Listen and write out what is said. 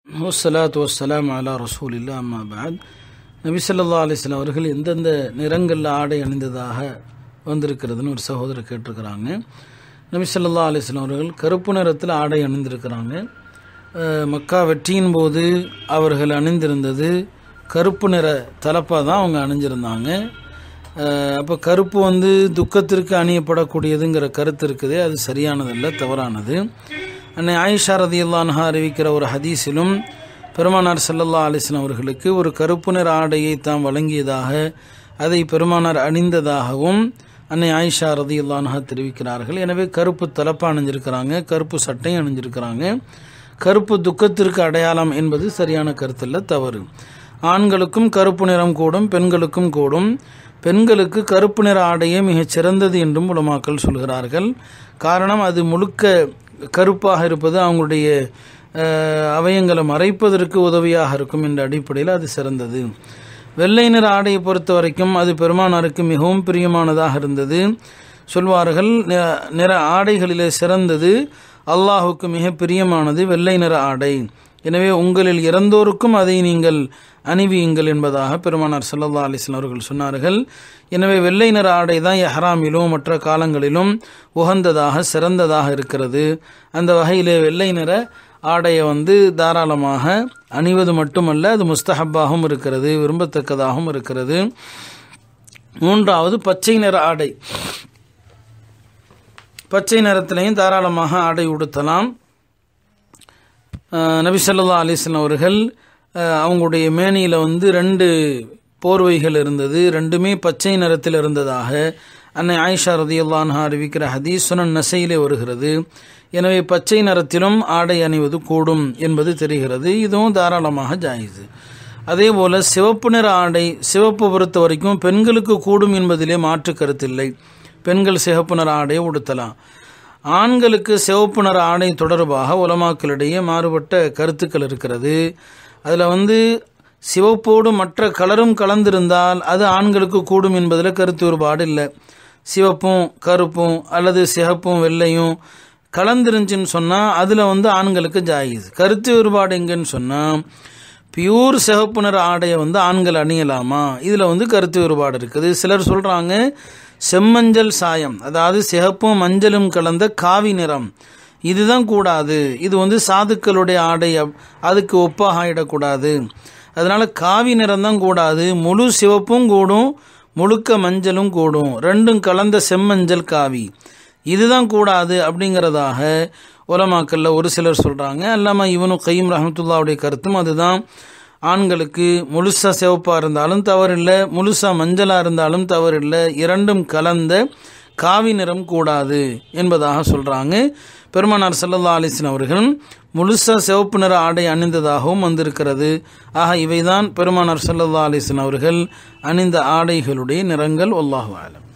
வஸ்ஸலாத்து வஸ்ஸலாம் அலா ரசூலில்லா அம்மா பாத் நபி ஸல்லல்லாஹு அலைஹி வஸல்லம் அவர்கள் எந்தெந்த நிறங்களில் ஆடை அணிந்ததாக வந்திருக்கிறதுன்னு ஒரு சகோதரர் கேட்டிருக்கிறாங்க நபி ஸல்லல்லாஹு அலைஹி வஸல்லம் அவர்கள் கருப்பு நிறத்தில் ஆடை அணிந்திருக்கிறாங்க அஹ், மக்கா வெற்றியின் போது அவர்கள் அணிந்திருந்தது கருப்பு நிற தலப்பாக தான் அவங்க அணிஞ்சிருந்தாங்க அப்போ கருப்பு வந்து துக்கத்திற்கு அணியப்படக்கூடியதுங்கிற கருத்து இருக்குது அது சரியானதல்ல தவறானது அன்னை ஆயிஷா ரதியுல்லான்ஹா அறிவிக்கிற ஒரு ஹதீஸிலும் பெருமானார் ஸல்லல்லாஹு அலைஹி வஸல்லம் அவர்களுக்கு ஒரு கருப்பு நிற ஆடையை தாம் வழங்கியதாக அதை பெருமானார் அணிந்ததாகவும் அன்னை ஆயிஷா ரதியுல்லான்ஹா தெரிவிக்கிறார்கள் எனவே கருப்பு தலப்பா அணிஞ்சிருக்கிறாங்க கருப்பு சட்டை அணிஞ்சிருக்கிறாங்க கருப்பு துக்கத்திற்கு அடையாளம் என்பது சரியான கருத்தல்ல தவறு ஆண்களுக்கும் கருப்பு நிறம் கூடும் பெண்களுக்கும் கூடும் பெண்களுக்கு கருப்பு நிற ஆடையே மிகச் சிறந்தது என்றும் உலமாக்கள் சொல்கிறார்கள் காரணம் அது முழுக்க கருப்பாக இருப்பது அவங்களுடைய அஹ், அவயங்களை மறைப்பதற்கு உதவியாக இருக்கும் என்ற அடிப்படையில் அது சிறந்தது வெள்ளை நிற ஆடையை பொறுத்த வரைக்கும் அது பெருமானாருக்கு மிகவும் பிரியமானதாக இருந்தது சொல்வார்கள் நி- நிற ஆடைகளிலே சிறந்தது அல்லாஹுக்கு மிக பிரியமானது வெள்ளை நிற ஆடை எனவே உங்களில் இறந்தோருக்கும் அதை நீங்கள் அணிவியுங்கள் என்பதாக பெருமானார் ஸல்லல்லாஹு அலைஹி வஸல்லம் அவர்கள் சொன்னார்கள் எனவே வெள்ளை நிற ஆடை தான் எஹ்ராமிலும் மற்ற காலங்களிலும் உகந்ததாக சிறந்ததாக இருக்கிறது அந்த வகையிலே வெள்ளை நிற ஆடையை வந்து தாராளமாக அணிவது மட்டுமல்ல அது முஸ்தஹப்பாகவும் இருக்கிறது விரும்பத்தக்கதாகவும் இருக்கிறது மூன்றாவது பச்சை நிற ஆடை பச்சை நிறத்திலையும் தாராளமாக ஆடை உடுத்தலாம் அஹ் நபி ஸல்லல்லாஹு அலைஹி வஸல்லம் அவர்கள் அஹ், அவங்களுடைய மேனியில் வந்து ரெண்டு போர்வைகள் இருந்தது ரெண்டுமே பச்சை நிறத்தில் இருந்ததாக அன்னை ஆயிஷா ரதியுல்லான்ஹா அறிவிக்கிற ஹதீஸ் சுனன் நசையிலே வருகிறது எனவே பச்சை நிறத்திலும் ஆடை அணிவது கூடும் என்பது தெரிகிறது இதுவும் தாராளமாக ஜாயிது அதே போல சிவப்பு நிற ஆடை சிவப்பு பொறுத்த வரைக்கும் பெண்களுக்கு கூடும் என்பதிலே மாற்று கருத்தில்லை பெண்கள் சிவப்பு நிற ஆடையை உடுத்தலாம் ஆண்களுக்கு சிவப்பு நிற ஆடை தொடர்பாக உலமாக்களிடையே மாறுபட்ட கருத்துக்கள் இருக்கிறது அதில் வந்து சிவப்போடு மற்ற கலரும் கலந்திருந்தால் அது ஆண்களுக்கு கூடும் என்பதில் கருத்து வேறுபாடு இல்லை சிவப்பும் கருப்பும் அல்லது சிகப்பும் வெள்ளையும் கலந்துருந்துச்சின்னு சொன்னால் அதில் வந்து ஆண்களுக்கு ஜாயிஸ் கருத்து வேறுபாடு எங்கன்னு சொன்னால் பியூர் சிவப்பு நிற ஆடையை வந்து ஆண்கள் அணியலாமா இதில் வந்து கருத்து வேறுபாடு இருக்குது சிலர் சொல்கிறாங்க செம்மஞ்சள் சாயம் அதாவது சிகப்பும் மஞ்சளும் கலந்த காவி நிறம் இதுதான் கூடாது இது வந்து சாதுக்களுடைய ஆடை அப்- அதுக்கு ஒப்பாக ஆயிடக்கூடாது அதனால காவி நிறம் தான் கூடாது முழு சிவப்பும் கூடும் முழுக்க மஞ்சளும் கூடும் ரெண்டும் கலந்த செம்மஞ்சள் காவி இதுதான் கூடாது அப்படிங்கிறதாக உலமாக்கல்ல ஒரு சிலர் சொல்றாங்க அல்லாம இவனும் கையும் ரஹமத்துல்லாவுடைய கருத்தும் அதுதான் ஆண்களுக்கு முழுசா சிவப்பா இருந்தாலும் தவறில்லை முழுசா மஞ்சளா இருந்தாலும் தவறில்லை இரண்டும் கலந்த காவி நிறம் கூடாது என்பதாக சொல்றாங்க பெருமானார் ஸல்லல்லாஹு அலைஹி வஸல்லம் அவர்கள் முழுசா சிவப்பு நிற ஆடை அணிந்ததாகவும் வந்திருக்கிறது ஆக இவைதான் பெருமானார் ஸல்லல்லாஹு அலைஹி வஸல்லம் அவர்கள் அணிந்த ஆடைகளுடைய நிறங்கள் அல்லாஹு ஆலம்